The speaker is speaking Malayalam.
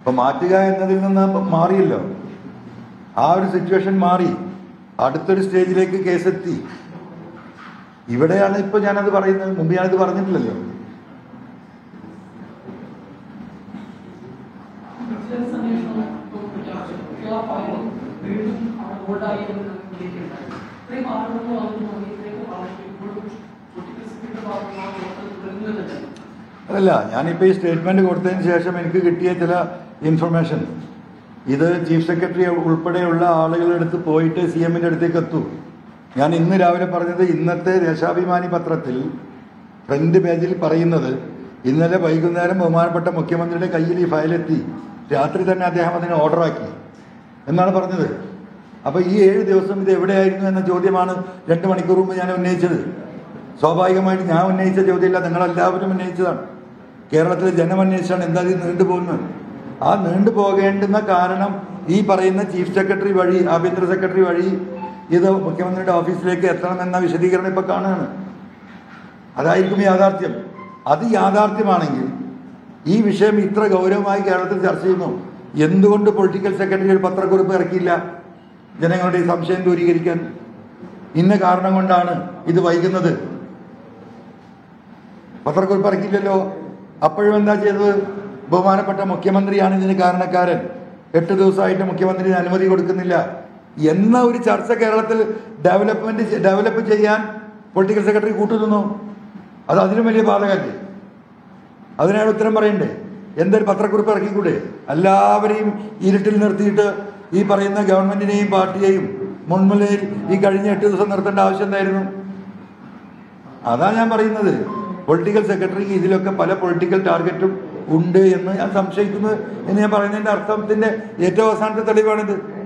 അപ്പൊ മാറ്റുക എന്നതിൽ നിന്ന് മാറിയല്ലോ ആ ഒരു സിറ്റുവേഷൻ മാറി അടുത്തൊരു സ്റ്റേജിലേക്ക് കേസെത്തി ഇവിടെയാണ് ഇപ്പൊ ഞാനത് പറയുന്നത് മുമ്പ് ഞാനത് പറഞ്ഞിട്ടില്ലല്ലോ വിജിലൻസ് അന്വേഷണം ഇപ്പോൾ കേരള ഫയലും വീണ്ടും അവിടെ ഹോൾഡായി എന്ന് വിളിക്കുകയുണ്ടായി ഇത്രയും ആളുകൾ വന്നു ഇത്രയൊക്കെ പറഞ്ഞു ഇപ്പോഴും പൊളിറ്റിക്കൽ സെക്രട്ടറി ഭാഗത്തുനിന്ന് പ്രവർത്തനം തുടരുന്നതല്ല അതല്ല ഞാനിപ്പോൾ ഈ സ്റ്റേറ്റ്മെന്റ് കൊടുത്തതിന് ശേഷം എനിക്ക് കിട്ടിയ ചില ഇൻഫർമേഷൻ ഇത് ചീഫ് സെക്രട്ടറി ഉൾപ്പെടെയുള്ള ആളുകളുടെ അടുത്ത് പോയിട്ട് സി എമ്മിൻ്റെ അടുത്തേക്ക് എത്തു ഞാൻ ഇന്ന് രാവിലെ പറഞ്ഞത് ഇന്നത്തെ ദേശാഭിമാനി പത്രത്തിൽ ഫ്രണ്ട് പേജിൽ പറയുന്നത് ഇന്നലെ വൈകുന്നേരം ബഹുമാനപ്പെട്ട മുഖ്യമന്ത്രിയുടെ കയ്യിൽ ഈ ഫയലെത്തി രാത്രി തന്നെ അദ്ദേഹം അതിനെ ഓർഡറാക്കി എന്നാണ് പറഞ്ഞത് അപ്പോൾ ഈ ഏഴ് ദിവസം ഇത് എവിടെയായിരുന്നു എന്ന ചോദ്യമാണ് രണ്ട് മണിക്കൂർ മുമ്പ് ഞാൻ ഉന്നയിച്ചത് സ്വാഭാവികമായിട്ട് ഞാൻ ഉന്നയിച്ച ചോദ്യമില്ല നിങ്ങളെല്ലാവരും ഉന്നയിച്ചതാണ് കേരളത്തിലെ ജനം അന്വേഷിച്ചാണ് എന്താ ഇത് നീണ്ടുപോകുന്നത് ആ നീണ്ടു പോകേണ്ടുന്ന കാരണം ഈ പറയുന്ന ചീഫ് സെക്രട്ടറി വഴി ആഭ്യന്തര സെക്രട്ടറി വഴി ഇത് മുഖ്യമന്ത്രിയുടെ ഓഫീസിലേക്ക് എത്തണമെന്ന വിശദീകരണം ഇപ്പൊ കാണുകയാണ് അതായിരിക്കും യാഥാർത്ഥ്യം അത് യാഥാർത്ഥ്യമാണെങ്കിൽ ഈ വിഷയം ഇത്ര ഗൗരവമായി കേരളത്തിൽ ചർച്ച ചെയ്യുന്നു എന്തുകൊണ്ട് പൊളിറ്റിക്കൽ സെക്രട്ടറി ഒരു പത്രക്കുറിപ്പ് ഇറക്കിയില്ല ജനങ്ങളുടെ ഈ സംശയം ദൂരീകരിക്കാൻ ഇന്ന കാരണം കൊണ്ടാണ് ഇത് വൈകുന്നത് പത്രക്കുറിപ്പ് ഇറക്കിയില്ലല്ലോ അപ്പോഴും എന്താ ചെയ്തത് ബഹുമാനപ്പെട്ട മുഖ്യമന്ത്രിയാണ് ഇതിന് കാരണക്കാരൻ എട്ട് ദിവസമായിട്ട് മുഖ്യമന്ത്രിന് അനുമതി കൊടുക്കുന്നില്ല എന്ന ഒരു ചർച്ച കേരളത്തിൽ ഡെവലപ്മെന്റ് ഡെവലപ്പ് ചെയ്യാൻ പൊളിറ്റിക്കൽ സെക്രട്ടറി കൂട്ടുനിന്നു അത് അതിനും വലിയ ബാധകല്ലേ അതിനാണ് ഉത്തരം പറയണ്ടേ എന്തൊരു പത്രക്കുറിപ്പ് ഇറക്കിക്കൂടെ എല്ലാവരെയും ഇരുട്ടിൽ നിർത്തിയിട്ട് ഈ പറയുന്ന ഗവൺമെന്റിനെയും പാർട്ടിയെയും മുൻമുലയിൽ ഈ കഴിഞ്ഞ എട്ട് ദിവസം നിർത്തേണ്ട ആവശ്യം എന്തായിരുന്നു അതാ ഞാൻ പറയുന്നത് പൊളിറ്റിക്കൽ സെക്രട്ടറിക്ക് ഇതിലൊക്കെ പല പൊളിറ്റിക്കൽ ടാർഗറ്റും ഉണ്ട് എന്ന് ഞാൻ സംശയിക്കുന്നത് എന്ന് ഞാൻ പറയുന്നതിന്റെ അർത്ഥത്തിന്റെ ഏറ്റവും അവസാനത്തെ തെളിവാണിത്